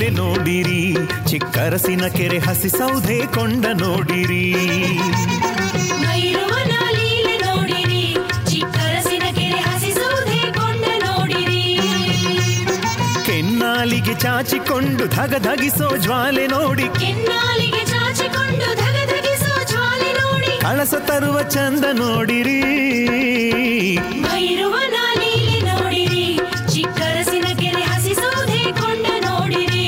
ಲೀಲೆ ನೋಡಿರಿ ಚಿಕ್ಕರಸಿನ ಕೆರೆ ಹಸಿ ಸೌದೆ ಕೊಂಡ ನೋಡಿರಿ ಭೈರವನ ಲೀಲೆ ನೋಡಿರಿ ಚಿಕ್ಕರಸಿನ ಕೆರೆ ಹಸಿ ಸೌದೆ ಕೊಂಡ ನೋಡಿರಿ ಕೆನ್ನಾಲಿಗೆ ಚಾಚಿಕೊಂಡು ಧಗ ಧಗಿಸೋ ಜ್ವಾಲೆ ನೋಡಿ ಕೆನ್ನಾಲಿಗೆ ಚಾಚಿಕೊಂಡು ಧಗಧಗಿಸೋ ಜ್ವಾಲೆ ನೋಡಿ ಕಳಸ ತರುವ ಚಂದ ನೋಡಿರಿ ಭೈರವನ ಲೀಲೆ ನೋಡಿರಿ ಚಿಕ್ಕರಸಿನ ಕೆರೆ ಹಸಿ ಸೌದೆ ಕೊಂಡ ನೋಡಿರಿ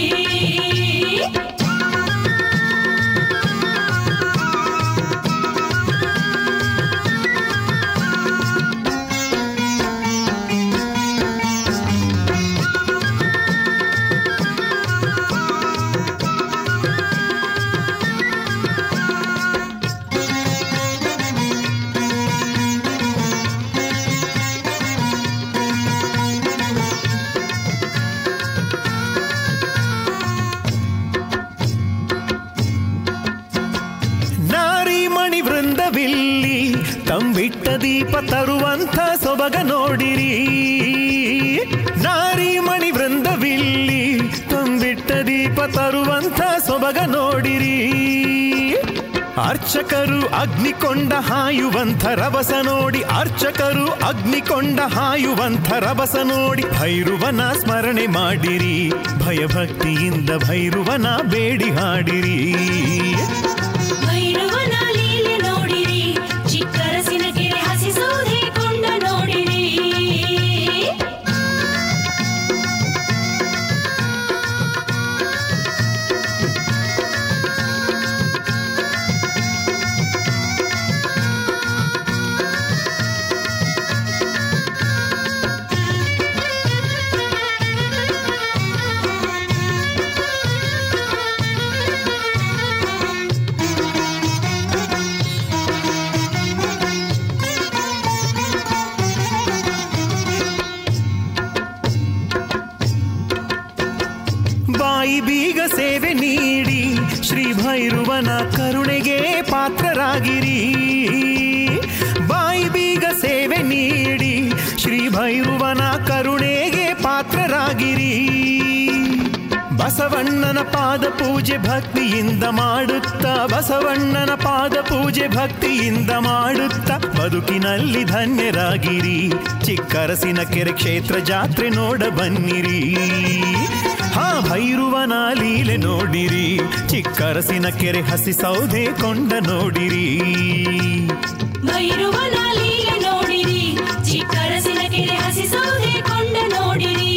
ನಾರಿ ಮಣಿ ವೃಂದವಿಲ್ಲಿ ತಂಬಿಟ್ಟ ದೀಪ ತರುವಂಥ ಸೊಬಗ ನೋಡಿರಿ ನಾರಿ ಮಣಿ ವೃಂದವಿಲ್ಲಿ ತಂಬಿಟ್ಟ ದೀಪ ತರುವಂಥ ಸೊಬಗ ನೋಡಿರಿ ಅರ್ಚಕರು ಅಗ್ನಿಕೊಂಡ ಹಾಯುವಂಥ ರಭಸ ನೋಡಿ ಅರ್ಚಕರು ಅಗ್ನಿಕೊಂಡ ಹಾಯುವಂಥ ರಭಸ ನೋಡಿ ಭೈರುವನ ಸ್ಮರಣೆ ಮಾಡಿರಿ ಭಯಭಕ್ತಿಯಿಂದ ಭೈರುವನ ಬೇಡಿ ಹಾಡಿರಿ ಭೈರವನ ಲೀಲೆ ನೋಡಿರಿ ಚಿಕ್ಕರಸಿನ ಕೆರೆ ಹಸಿ ಸೌದೆ ಕೊಂಡ ನೋಡಿರಿ ಬಾಯಿ ಬೀಗ ಸೇವೆ ನೀಡಿ ಶ್ರೀ ಭೈರುವನ ಕರುಣೆಗೆ ಪಾತ್ರರಾಗಿರಿ ಬಾಯಿ ಬೀಗ ಸೇವೆ ನೀಡಿ ಶ್ರೀ ಭೈರುವನ ಕರುಣೆಗೆ ಪಾತ್ರರಾಗಿರಿ ಬಸವಣ್ಣನ ಪಾದ ಪೂಜೆ ಭಕ್ತಿಯಿಂದ ಮಾಡುತ್ತಾ ಬಸವಣ್ಣನ ಪಾದ ಪೂಜೆ ಭಕ್ತಿಯಿಂದ ಮಾಡುತ್ತಾ ಬದುಕಿನಲ್ಲಿ ಧನ್ಯರಾಗಿರಿ ಚಿಕ್ಕರಸಿನ ಕೆರೆ ಕ್ಷೇತ್ರ ಜಾತ್ರೆ ನೋಡ ಬನ್ನಿರಿ ಹಾ ಭೈರುವನ ಲೀಲೆ ನೋಡಿರಿ ಚಿಕ್ಕರಸಿನ ಕೆರೆ ಹಸಿ ಸೌದೆ ಕೊಂಡ ನೋಡಿರಿ ಭೈರವನ ಲೀಲೆ ನೋಡಿರಿ ಚಿಕ್ಕರಸಿನ ಕೆರೆ ಹಸಿ ಸೌದೆ ಕೊಂಡ ನೋಡಿರಿ